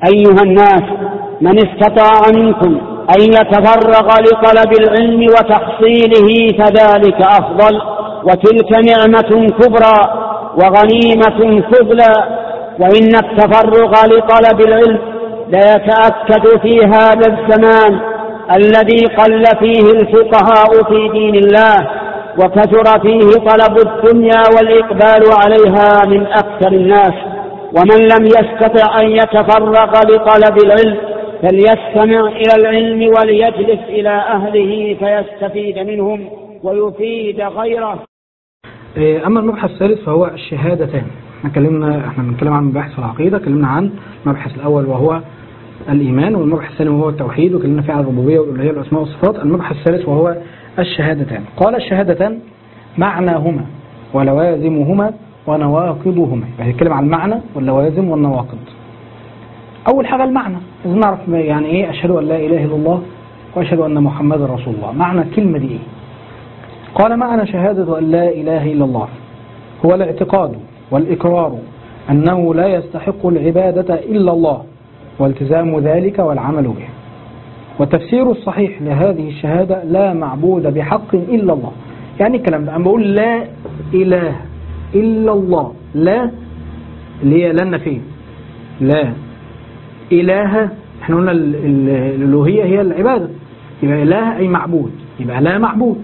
أيها الناس من استطاع منكم أن يتفرغ لطلب العلم وتحصيله فذلك أفضل وتلك نعمة كبرى وغنيمة فضلى وإن التفرغ لطلب العلم ليتأكد في هذا الزمان الذي قل فيه الفقهاء في دين الله وكثر فيه طلب الدنيا والإقبال عليها من أكثر الناس ومن لم يستطع أن يتفرغ لطلب العلم فليستمع إلى العلم وليجلس إلى أهله فيستفيد منهم ويفيد غيره إيه، أما المبحث الثالث فهو الشهادتان احنا اتكلمنا احنا بنتكلم عن مباحث العقيدة اتكلمنا عن المبحث الأول وهو الإيمان والمبحث الثاني وهو التوحيد وكلمنا فيه عن الربوبية والألوهية والأسماء والصفات المبحث الثالث وهو الشهادتان قال الشهادتان معناهما ولوازمهما ونواقضهما يعني يتكلم عن المعنى واللوازم والنواقض أول حاجة المعنى لازم نعرف يعني إيه أشهد أن لا إله إلا الله وأشهد أن محمدا رسول الله معنى الكلمة دي إيه قال معنى شهادة أن لا إله إلا الله هو الاعتقاد والإقرار أنه لا يستحق العبادة إلا الله والتزام ذلك والعمل به والتفسير الصحيح لهذه الشهادة لا معبود بحق إلا الله يعني الكلام ده أنا بقول لا إله إلا الله لا اللي هي لا النفي لا إله احنا قلنا ال- ال- الألوهية هي العبادة يبقى إله أي معبود يبقى لا معبود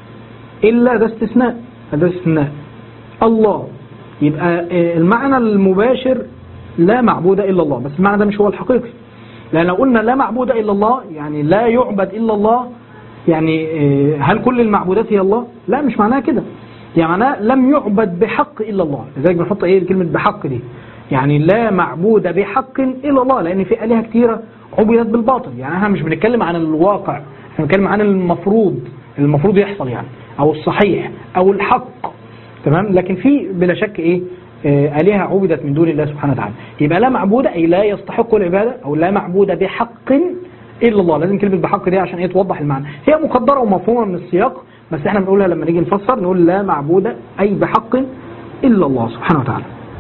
إلا ده استثناء ده استثناء الله يبقى آه، المعنى المباشر لا معبود إلا الله بس المعنى ده مش هو الحقيقي لأن لو قلنا لا معبود إلا الله يعني لا يعبد إلا الله يعني آه، هل كل المعبودات هي الله؟ لا مش معناها كده يعني معناها لم يعبد بحق إلا الله لذلك بنحط إيه كلمة بحق دي يعني لا معبود بحق إلا الله لأن في آلهة كتيرة عبدت بالباطل يعني احنا مش بنتكلم عن الواقع احنا بنتكلم عن المفروض المفروض يحصل يعني أو الصحيح أو الحق تمام لكن في بلا شك ايه آه، آلهة عبدت من دون الله سبحانه وتعالى يبقى لا معبود أي لا يستحق العبادة أو لا معبود بحق إلا الله لازم كلمة بحق دي عشان ايه توضح المعنى هي مقدرة ومفهومة من السياق بس احنا بنقولها لما نيجي نفسر نقول لا معبود أي بحق إلا الله سبحانه وتعالى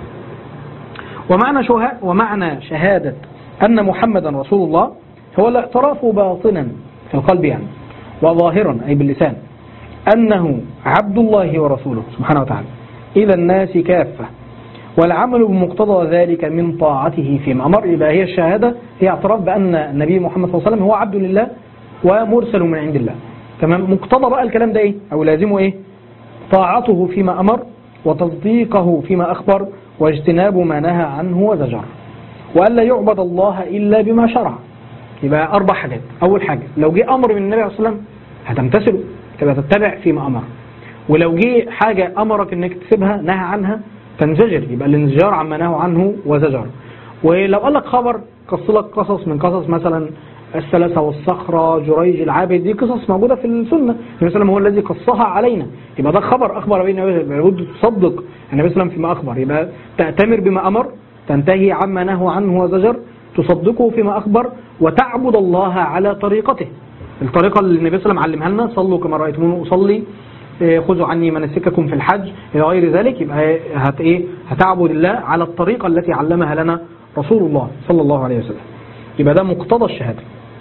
ومعنى شهادة ومعنى شهادة أن محمدا رسول الله هو الاعتراف باطنا في القلب يعني وظاهرا أي باللسان أنه عبد الله ورسوله سبحانه وتعالى إلى الناس كافة والعمل بمقتضى ذلك من طاعته فيما أمر يبقى هي الشهادة هي اعتراف بأن النبي محمد صلى الله عليه وسلم هو عبد لله ومرسل من عند الله تمام مقتضى بقى الكلام ده إيه أو لازمه إيه طاعته فيما أمر وتصديقه فيما أخبر واجتناب ما نهى عنه وزجر وألا يعبد الله إلا بما شرع يبقى أربع حاجات أول حاجة لو جه أمر من النبي عليه الصلاة والسلام هتمتثله تبقى تتبع فيما أمر ولو جه حاجة أمرك إنك تسيبها نهى عنها تنزجر يبقى الانزجار عما نهوا عنه وزجر ولو قال لك خبر قص لك قصص من قصص مثلا السلسة والصخرة جريج العابد دي قصص موجودة في السنة النبي صلى الله عليه وسلم هو الذي قصها علينا يبقى ده خبر أخبر به النبي يبقى لابد تصدق النبي صلى الله عليه وسلم فيما أخبر يبقى تأتمر بما أمر تنتهي عما نهوا عنه وزجر تصدقه فيما أخبر وتعبد الله على طريقته الطريقة اللي النبي صلى الله عليه وسلم علمها لنا صلوا كما رأيتموني أصلي إيه، خذوا عني مناسككم في الحج إلى غير ذلك يبقى هت إيه هتعبد الله على الطريقة التي علمها لنا رسول الله صلى الله عليه وسلم يبقى ده مقتضى الشهادة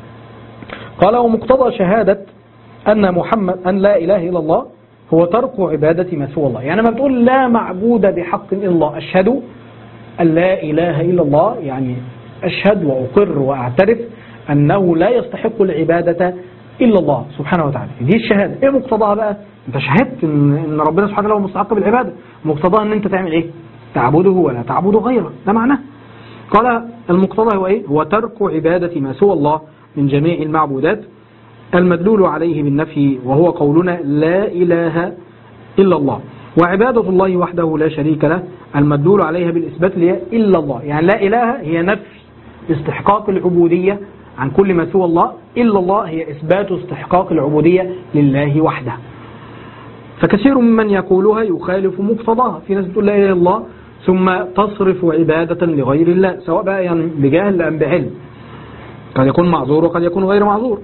قال ومقتضى شهادة أن محمد أن لا إله إلا الله هو ترك عبادة ما سوى الله يعني لما بتقول لا معبود بحق إلا الله أشهد أن لا إله إلا الله يعني أشهد وأقر وأعترف أنه لا يستحق العبادة إلا الله سبحانه وتعالى دي الشهادة إيه مقتضاها بقى أنت شهدت إن, إن ربنا سبحانه وتعالى هو مستحق بالعبادة مقتضاها أن أنت تعمل إيه تعبده ولا تعبد غيره ده معناه قال المقتضى هو إيه هو ترك عبادة ما سوى الله من جميع المعبودات المدلول عليه بالنفي وهو قولنا لا إله إلا الله وعبادة الله وحده لا شريك له المدلول عليها بالإثبات اللي هي إلا الله يعني لا إله هي نفي استحقاق العبودية عن كل ما سوى الله إلا الله هي إثبات استحقاق العبودية لله وحده فكثير ممن يقولها يخالف مقتضاها في ناس بتقول لا إله إلا الله ثم تصرف عبادة لغير الله سواء بقى يعني بجهل أم بعلم قد يكون معذور وقد يكون غير معذور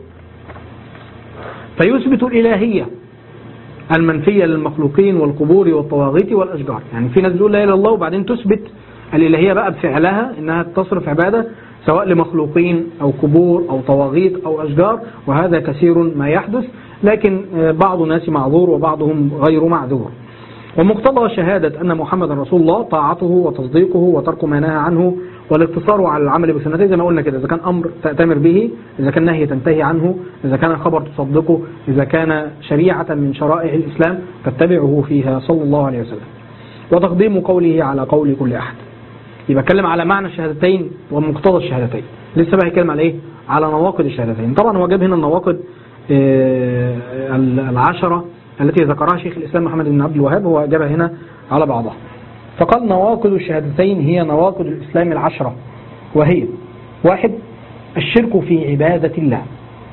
فيثبت الإلهية المنفية للمخلوقين والقبور والطواغيت والأشجار يعني في ناس بتقول لا إله إلا الله وبعدين تثبت الإلهية بقى بفعلها إنها تصرف عبادة سواء لمخلوقين أو قبور أو طواغيت أو أشجار وهذا كثير ما يحدث لكن بعض الناس معذور وبعضهم غير معذور ومقتضى شهادة أن محمد رسول الله طاعته وتصديقه وترك ما نهى عنه والاقتصار على العمل بسنته زي ما قلنا كده إذا كان أمر تأتمر به إذا كان نهي تنتهي عنه إذا كان خبر تصدقه إذا كان شريعة من شرائع الإسلام تتبعه فيها صلى الله عليه وسلم وتقديم قوله على قول كل أحد يبقى اتكلم على معنى الشهادتين ومقتضى الشهادتين لسه بقى يتكلم على ايه على نواقض الشهادتين طبعا هو جاب هنا النواقض آه، العشرة التي ذكرها شيخ الإسلام محمد بن عبد الوهاب هو جابها هنا على بعضها فقال نواقض الشهادتين هي نواقض الإسلام العشرة وهي واحد الشرك في عبادة الله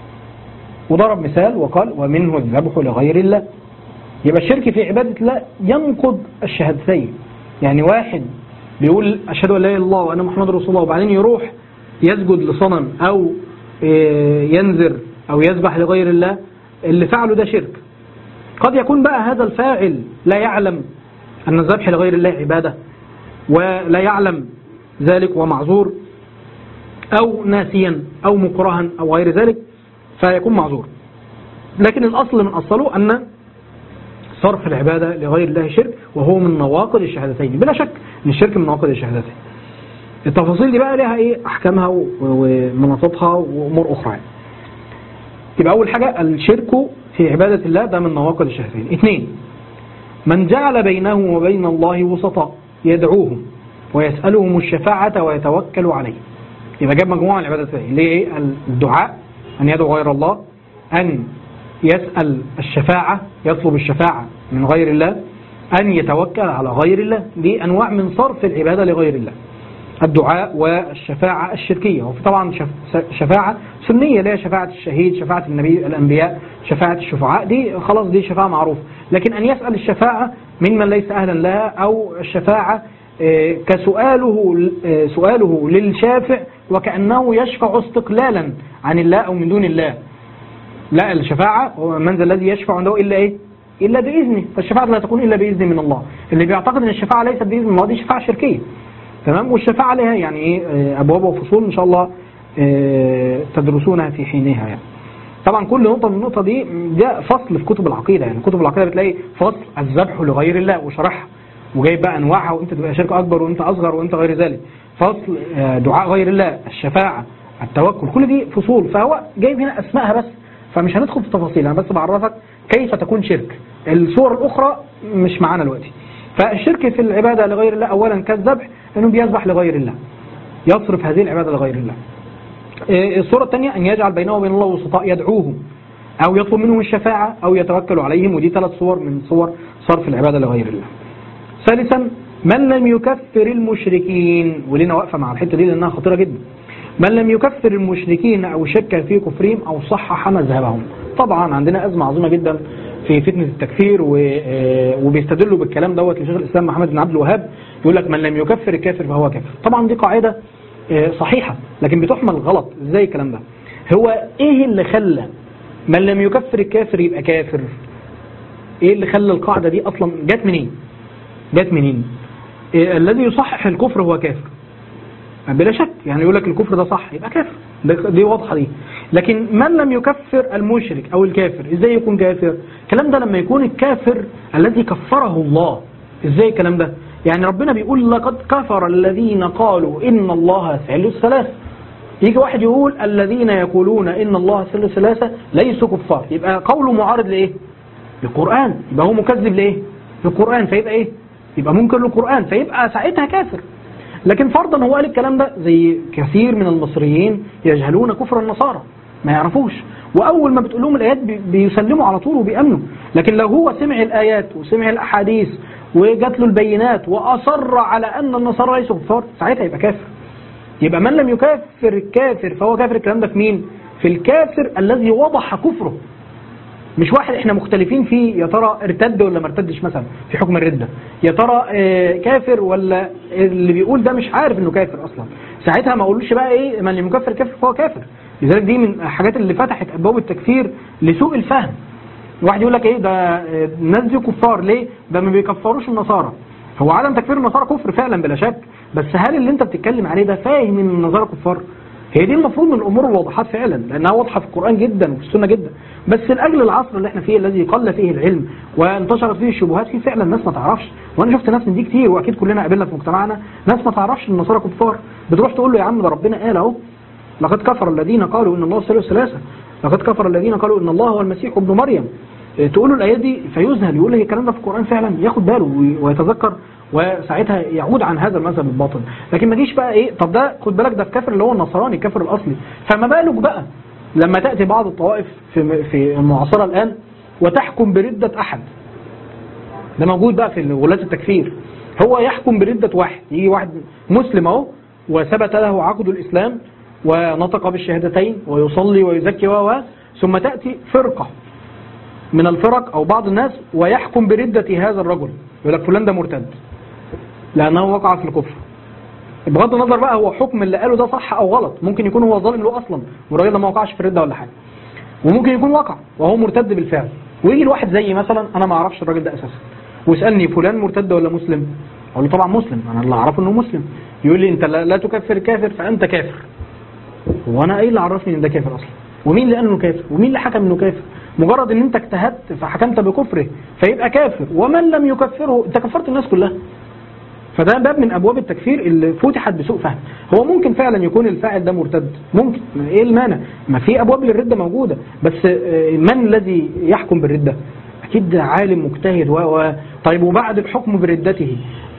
وضرب مثال وقال ومنه الذبح لغير الله يبقى الشرك في عبادة الله ينقض الشهادتين يعني واحد بيقول أشهد أن لا إله إلا الله وأنا محمد رسول الله وبعدين يروح يسجد لصنم أو آه، ينذر أو يذبح لغير الله اللي فعله ده شرك قد يكون بقى هذا الفاعل لا يعلم أن الذبح لغير الله عبادة ولا يعلم ذلك ومعذور أو ناسيا أو مكرها أو غير ذلك فيكون معذور لكن الأصل من أصله أن صرف العبادة لغير الله شرك وهو من نواقض الشهادتين بلا شك ان الشرك من نواقض الشهادتين التفاصيل دي بقى لها ايه احكامها ومناطقها وامور اخرى يعني. يبقى اول حاجة الشرك في عبادة الله ده من نواقض الشهادتين اثنين من جعل بينه وبين الله وسطاء يدعوهم ويسألهم الشفاعة ويتوكل عليه يبقى جاب مجموعة من العبادات اللي هي ايه الدعاء أن يدعو غير الله أن يسأل الشفاعة يطلب الشفاعة من غير الله أن يتوكل على غير الله دي أنواع من صرف العبادة لغير الله الدعاء والشفاعة الشركية وفي طبعا شفاعة سنية اللي هي شفاعة الشهيد شفاعة النبي الأنبياء شفاعة الشفعاء دي خلاص دي شفاعة معروفة لكن أن يسأل الشفاعة ممن ليس أهلا لها أو الشفاعة آه، كسؤاله آه، سؤاله للشافع وكأنه يشفع استقلالا عن الله أو من دون الله لا الشفاعة هو من ذا الذي يشفع عنده إلا إيه إلا بإذنه فالشفاعة لا تكون إلا بإذن من الله اللي بيعتقد أن الشفاعة ليست بإذن الله دي شفاعة شركية تمام والشفاعة لها يعني إيه آه، أبواب وفصول إن شاء الله آه، تدرسونها في حينها يعني طبعا كل نقطة من النقطة دي ده فصل في كتب العقيدة يعني كتب العقيدة بتلاقي فصل الذبح لغير الله وشرحها وجايب بقى أنواعها وأنت تبقى شرك أكبر وأنت أصغر وأنت غير ذلك فصل آه، دعاء غير الله الشفاعة التوكل كل دي فصول فهو جايب هنا أسمائها بس فمش هندخل في تفاصيل أنا بس بعرفك كيف تكون شرك الصور الأخرى مش معانا دلوقتي فالشرك في العبادة لغير الله أولا كالذبح أنه بيذبح لغير الله يصرف هذه العبادة لغير الله إيه، الصورة الثانية أن يجعل بينه وبين الله وسطاء يدعوهم أو يطلب منهم الشفاعة أو يتوكل عليهم ودي ثلاث صور من صور صرف العبادة لغير الله ثالثا من لم يكفر المشركين ولنا واقفة مع الحتة دي لأنها خطيرة جدا من لم يكفر المشركين أو شك في كفرهم أو صحح مذهبهم طبعا عندنا أزمة عظيمة جدا في فتنة التكفير آه، وبيستدلوا بالكلام دوت لشيخ الإسلام محمد بن عبد الوهاب يقول لك من لم يكفر الكافر فهو كافر طبعا دي قاعدة آه، صحيحة لكن بتحمل غلط ازاي الكلام ده هو ايه اللي خلى من لم يكفر الكافر يبقى كافر ايه اللي خلى القاعدة دي اصلا جت منين جت منين إيه الذي يصحح الكفر هو كافر بلا شك يعني يقول لك الكفر ده صح يبقى كافر دي واضحة دي لكن من لم يكفر المشرك أو الكافر إزاي يكون كافر الكلام ده لما يكون الكافر الذي كفره الله إزاي الكلام ده يعني ربنا بيقول لقد كفر الذين قالوا إن الله ثالث ثلاثة يجي واحد يقول الذين يقولون إن الله ثالث ثلاثة ليسوا كفار يبقى قوله معارض لإيه للقرآن يبقى هو مكذب لإيه للقرآن فيبقى إيه يبقى منكر للقرآن فيبقى ساعتها كافر لكن فرضا هو قال الكلام ده زي كثير من المصريين يجهلون كفر النصارى ما يعرفوش وأول ما بتقول لهم الآيات بيسلموا على طول وبيأمنوا لكن لو هو سمع الآيات وسمع الأحاديث وجات له البينات وأصر على أن النصارى ليسوا كفار ساعتها يبقى كافر يبقى من لم يكافر الكافر فهو كافر الكلام ده في مين؟ في الكافر الذي وضح كفره مش واحد احنا مختلفين فيه يا ترى ارتد ولا ما ارتدش مثلا في حكم الردة يا ترى اه كافر ولا اللي بيقول ده مش عارف انه كافر اصلا ساعتها ما اقولوش بقى ايه من اللي مكفر كافر فهو كافر لذلك دي من الحاجات اللي فتحت ابواب التكفير لسوء الفهم واحد يقول لك ايه ده الناس دي كفار ليه ده ما بيكفروش النصارى هو عدم تكفير النصارى كفر فعلا بلا شك بس هل اللي انت بتتكلم عليه ده فاهم ان النصارى كفار هي دي المفروض من الامور الواضحات فعلا لانها واضحه في القران جدا وفي السنه جدا بس لاجل العصر اللي احنا فيه الذي قل فيه العلم وانتشرت فيه الشبهات في فعلا ناس ما تعرفش وانا شفت ناس من دي كتير واكيد كلنا قابلنا في مجتمعنا ناس ما تعرفش ان النصارى كفار بتروح تقول له يا عم ده ربنا قال اهو لقد كفر الذين قالوا ان الله ثالث ثلاثه لقد كفر الذين قالوا ان الله هو المسيح ابن مريم تقول له الايات دي فيذهل يقول لي الكلام ده في القران فعلا ياخد باله ويتذكر وساعتها يعود عن هذا المذهب الباطل لكن ما جيش بقى ايه طب ده خد بالك ده الكافر اللي هو النصراني الكافر الاصلي فما بالك بقى لما تاتي بعض الطوائف في في المعاصره الان وتحكم برده احد ده موجود بقى في غلاة التكفير هو يحكم برده واحد يجي واحد مسلم اهو وثبت له عقد الاسلام ونطق بالشهادتين ويصلي ويزكي و ثم تاتي فرقه من الفرق او بعض الناس ويحكم برده هذا الرجل يقول لك فلان ده مرتد لانه وقع في الكفر بغض النظر بقى هو حكم اللي قاله ده صح او غلط ممكن يكون هو ظالم له اصلا والراجل ده ما وقعش في الرده ولا حاجه وممكن يكون وقع وهو مرتد بالفعل ويجي الواحد زيي مثلا انا ما اعرفش الراجل ده اساسا ويسالني فلان مرتد ولا مسلم اقول له طبعا مسلم انا اللي اعرفه انه مسلم يقول لي انت لا, لا تكفر كافر فانت كافر وانا ايه اللي عرفني ان ده كافر اصلا ومين اللي قال انه كافر ومين اللي حكم انه كافر مجرد ان انت اجتهدت فحكمت بكفره فيبقى كافر ومن لم يكفره انت كفرت الناس كلها فده باب من ابواب التكفير اللي فتحت بسوء فهم هو ممكن فعلا يكون الفاعل ده مرتد ممكن ايه المانع ما في ابواب للرده موجوده بس من الذي يحكم بالرده اكيد عالم مجتهد و طيب وبعد الحكم بردته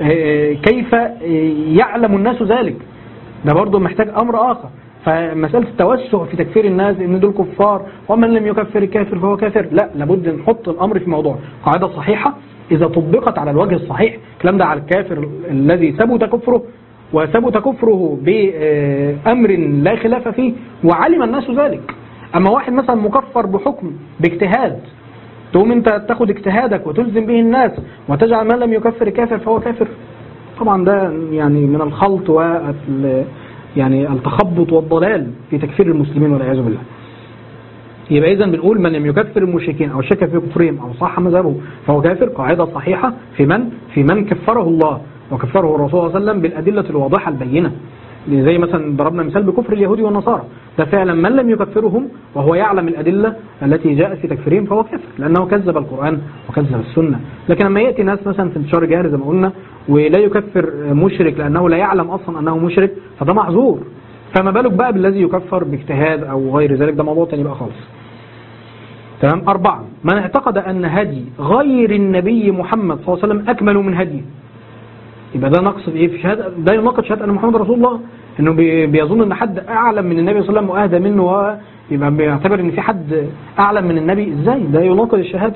كيف يعلم الناس ذلك ده برضه محتاج امر اخر فمسألة التوسع في تكفير الناس ان دول كفار ومن لم يكفر الكافر فهو كافر لا لابد نحط الامر في موضوع قاعدة صحيحة اذا طبقت على الوجه الصحيح الكلام ده على الكافر الذي ثبت كفره وثبت كفره بامر لا خلاف فيه وعلم الناس ذلك اما واحد مثلا مكفر بحكم باجتهاد تقوم انت تاخد اجتهادك وتلزم به الناس وتجعل من لم يكفر الكافر فهو كافر طبعا ده يعني من الخلط وال يعني التخبط والضلال في تكفير المسلمين والعياذ بالله يبقى اذا بنقول من لم يكفر المشركين او شك في كفرهم او صح مذهبه فهو كافر قاعده صحيحه في من في من كفره الله وكفره الرسول صلى الله عليه وسلم بالادله الواضحه البينه زي مثلا ضربنا مثال بكفر اليهود والنصارى ده فعلا من لم يكفرهم وهو يعلم الادله التي جاءت في تكفيرهم فهو كافر لانه كذب القران وكذب السنه لكن لما ياتي ناس مثلا في انتشار جاهل زي ما قلنا ولا يكفر مشرك لانه لا يعلم اصلا انه مشرك فده معذور فما بالك بقى بالذي يكفر باجتهاد او غير ذلك ده موضوع تاني بقى خالص تمام أربعة من اعتقد أن هدي غير النبي محمد صلى الله عليه وسلم أكمل من هديه يبقى ده نقص في ايه في شهاده ده يناقض شهاده ان محمد رسول الله انه بيظن ان حد اعلم من النبي صلى الله عليه وسلم واهدى منه يبقى بيعتبر ان في حد اعلم من النبي ازاي ده يناقض الشهاده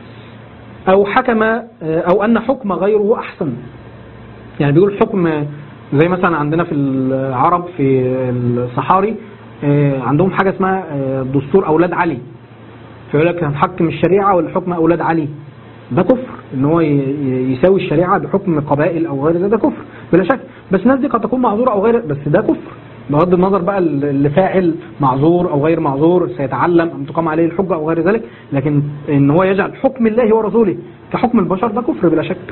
او حكم او ان حكم غيره احسن يعني بيقول حكم زي مثلا عندنا في العرب في الصحاري عندهم حاجه اسمها دستور اولاد علي فيقول لك هنحكم الشريعه ولا حكم اولاد علي ده كفر ان هو يساوي الشريعه بحكم قبائل او غير ذلك ده كفر بلا شك بس الناس دي قد تكون معذوره او غير بس ده كفر بغض النظر بقى اللي فاعل معذور او غير معذور سيتعلم ام تقام عليه الحجه او غير ذلك لكن ان هو يجعل حكم الله ورسوله كحكم البشر ده كفر بلا شك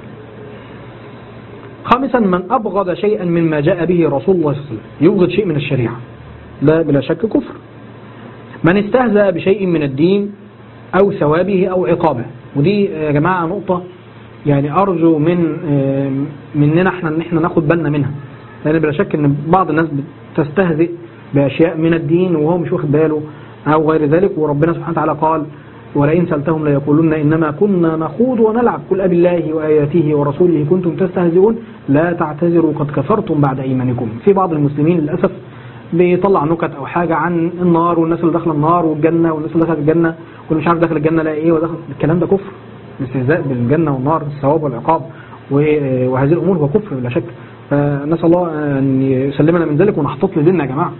خامسا من ابغض شيئا مما جاء به رسول الله صلى الله عليه وسلم يبغض شيء من الشريعه ده بلا شك كفر من استهزأ بشيء من الدين او ثوابه او عقابه ودي يا جماعة نقطة يعني أرجو من مننا احنا ان احنا ناخد بالنا منها لأن بلا شك ان بعض الناس بتستهزئ بأشياء من الدين وهو مش واخد باله أو غير ذلك وربنا سبحانه وتعالى قال ولئن سألتهم ليقولون إنما كنا نخوض ونلعب قل أبي الله وآياته ورسوله كنتم تستهزئون لا تعتذروا قد كفرتم بعد أيمانكم في بعض المسلمين للأسف بيطلع نكت او حاجه عن النار والناس اللي داخله النار والجنه والناس اللي دخلت الجنه واللي مش عارف داخل الجنه لا ايه ودخل الكلام ده كفر الاستهزاء بالجنه والنار الثواب والعقاب وهذه الامور هو كفر بلا شك فنسال الله ان يسلمنا من ذلك ونحتط لديننا يا جماعه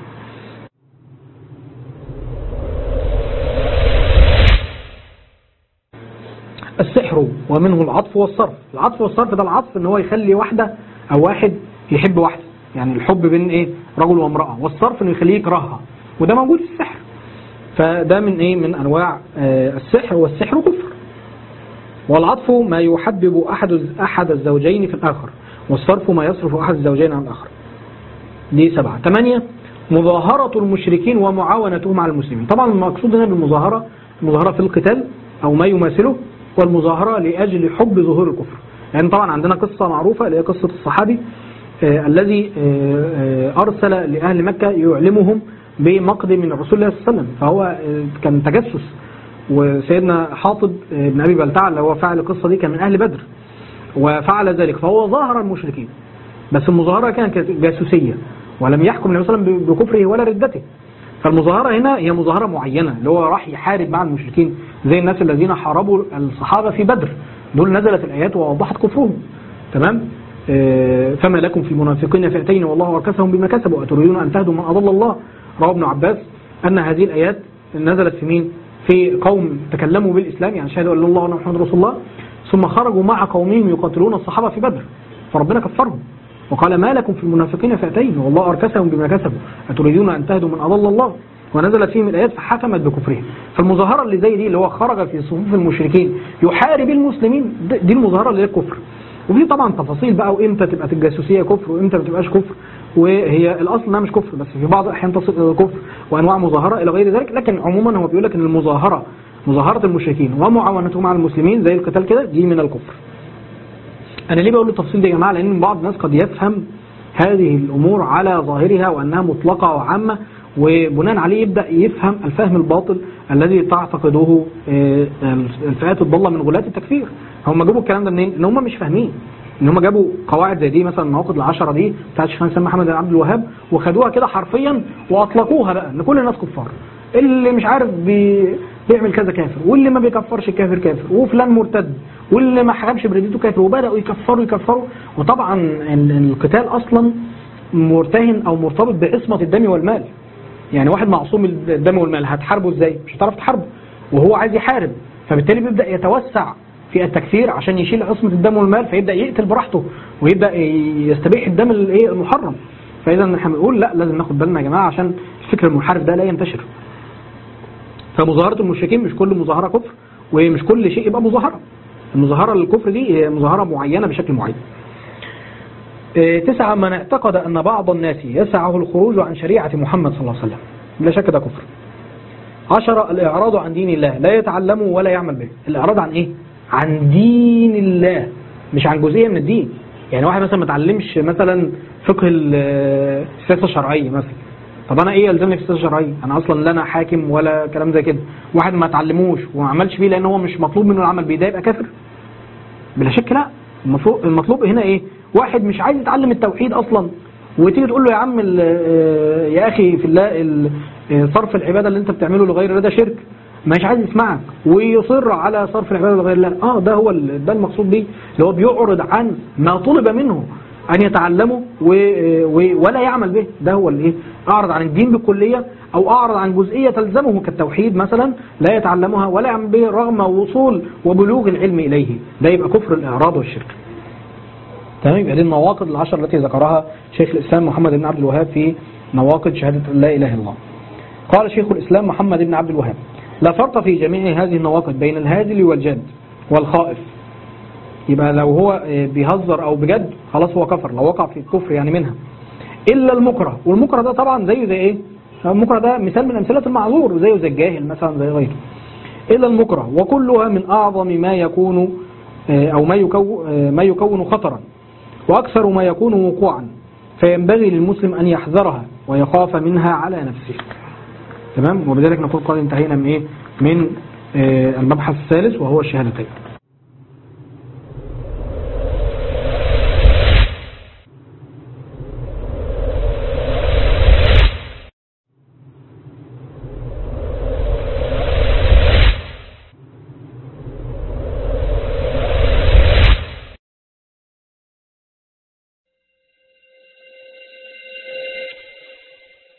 السحر ومنه العطف والصرف العطف والصرف ده العطف ان هو يخلي واحده او واحد يحب واحده يعني الحب بين ايه رجل وامرأة والصرف انه يخليه يكرهها وده موجود في السحر فده من ايه من انواع آه السحر والسحر كفر والعطف ما يحبب احد احد الزوجين في الاخر والصرف ما يصرف احد الزوجين عن الاخر دي سبعة ثمانية مظاهرة المشركين ومعاونتهم على المسلمين طبعا المقصود هنا بالمظاهرة المظاهرة في القتال أو ما يماثله والمظاهرة لأجل حب ظهور الكفر يعني طبعا عندنا قصة معروفة اللي هي قصة الصحابي آه الذي آه آه أرسل لأهل مكة يعلمهم بمقدم من رسول الله صلى الله عليه وسلم فهو آه كان تجسس وسيدنا حاطب آه بن أبي بلتع اللي هو فاعل القصة دي كان من أهل بدر وفعل ذلك فهو ظاهر المشركين بس المظاهرة كانت جاسوسية ولم يحكم النبي صلى الله عليه وسلم بكفره ولا ردته فالمظاهرة هنا هي مظاهرة معينة اللي هو راح يحارب مع المشركين زي الناس الذين حاربوا الصحابة في بدر دول نزلت الآيات ووضحت كفرهم تمام آه فما لكم في المنافقين فئتين والله أركسهم بما كسبوا أتريدون أن تهدوا من أضل الله روى ابن عباس أن هذه الآيات نزلت في مين في قوم تكلموا بالإسلام يعني شهدوا أن الله محمد رسول الله ثم خرجوا مع قومهم يقاتلون الصحابة في بدر فربنا كفرهم وقال ما لكم في المنافقين فئتين والله أركسهم بما كسبوا أتريدون أن تهدوا من أضل الله ونزلت فيهم الآيات فحكمت بكفرهم فالمظاهرة اللي زي دي اللي هو خرج في صفوف المشركين يحارب المسلمين دي المظاهرة اللي هي الكفر وفي طبعا تفاصيل بقى وامتى تبقى الجاسوسية كفر وامتى ما تبقاش كفر وهي الأصل انها مش كفر بس في بعض الأحيان تصل إلى كفر وأنواع مظاهرة إلى غير ذلك لكن عموما هو بيقول لك أن المظاهرة مظاهرة المشركين ومعاونتهم على المسلمين زي القتال كده دي من الكفر أنا ليه بقول التفصيل ده يا جماعة لأن بعض الناس قد يفهم هذه الأمور على ظاهرها وأنها مطلقة وعامة وبناء عليه يبدأ يفهم الفهم الباطل الذي تعتقده الفئات الضالة من غلاة التكفير هم جابوا الكلام ده منين؟ ان هم مش فاهمين ان هم جابوا قواعد زي دي مثلا النواقض العشرة دي بتاعت الشيخ الاسلام محمد بن عبد الوهاب وخدوها كده حرفيا واطلقوها بقى ان كل الناس كفار اللي مش عارف بي بيعمل كذا كافر واللي ما بيكفرش الكافر كافر وفلان مرتد واللي ما حكمش بردته كافر وبداوا يكفروا يكفروا وطبعا القتال اصلا مرتهن او مرتبط بعصمه الدم والمال يعني واحد معصوم الدم والمال هتحاربه ازاي مش هتعرف تحاربه وهو عايز يحارب فبالتالي بيبدا يتوسع في التكفير عشان يشيل عصمه الدم والمال فيبدا يقتل براحته ويبدا يستبيح الدم الايه المحرم فاذا احنا بنقول لا لازم ناخد بالنا يا جماعه عشان الفكر المنحرف ده لا ينتشر فمظاهرة المشركين مش كل مظاهرة كفر ومش كل شيء يبقى مظاهرة المظاهرة للكفر دي هي مظاهرة معينة بشكل معين تسعة من اعتقد أن بعض الناس يسعه الخروج عن شريعة محمد صلى الله عليه وسلم لا شك ده كفر عشرة الإعراض عن دين الله لا يتعلمه ولا يعمل به الإعراض عن إيه؟ عن دين الله مش عن جزئية من الدين يعني واحد مثلا ما تعلمش مثلا فقه السياسة الشرعية مثلا طب انا ايه يلزمني في السياسه الشرعيه انا اصلا لا انا حاكم ولا كلام زي كده واحد ما اتعلموش وما عملش بيه لان هو مش مطلوب منه العمل بيه ده يبقى كافر بلا شك لا المطلوب, المطلوب هنا ايه واحد مش عايز يتعلم التوحيد اصلا وتيجي تقول له يا عم يا اخي في الله صرف العباده اللي انت بتعمله لغير الله ده شرك مش عايز يسمعك ويصر على صرف العباده لغير الله اه ده هو ده المقصود بيه اللي هو بيعرض عن ما طلب منه أن يتعلمه و... و... ولا يعمل به ده هو الايه أعرض عن الدين بالكلية أو أعرض عن جزئية تلزمه كالتوحيد مثلا لا يتعلمها ولا يعمل به رغم وصول وبلوغ العلم إليه ده يبقى كفر الإعراض والشرك تمام يبقى دي النواقض العشر التي ذكرها شيخ الإسلام محمد بن عبد الوهاب في نواقض شهادة لا إله إلا الله قال شيخ الإسلام محمد بن عبد الوهاب لا فرق في جميع هذه النواقض بين الهازل والجد والخائف يبقى لو هو بيهزر او بجد خلاص هو كفر لو وقع في الكفر يعني منها الا المكره والمكره ده طبعا زيه زي ايه المكره ده مثال من امثله المعذور زيه زي الجاهل مثلا زي غيره الا المكره وكلها من اعظم ما يكون او ما يكون ما يكون خطرا واكثر ما يكون وقوعا فينبغي للمسلم ان يحذرها ويخاف منها على نفسه تمام وبذلك نقول قد انتهينا من ايه من المبحث الثالث وهو الشهادتين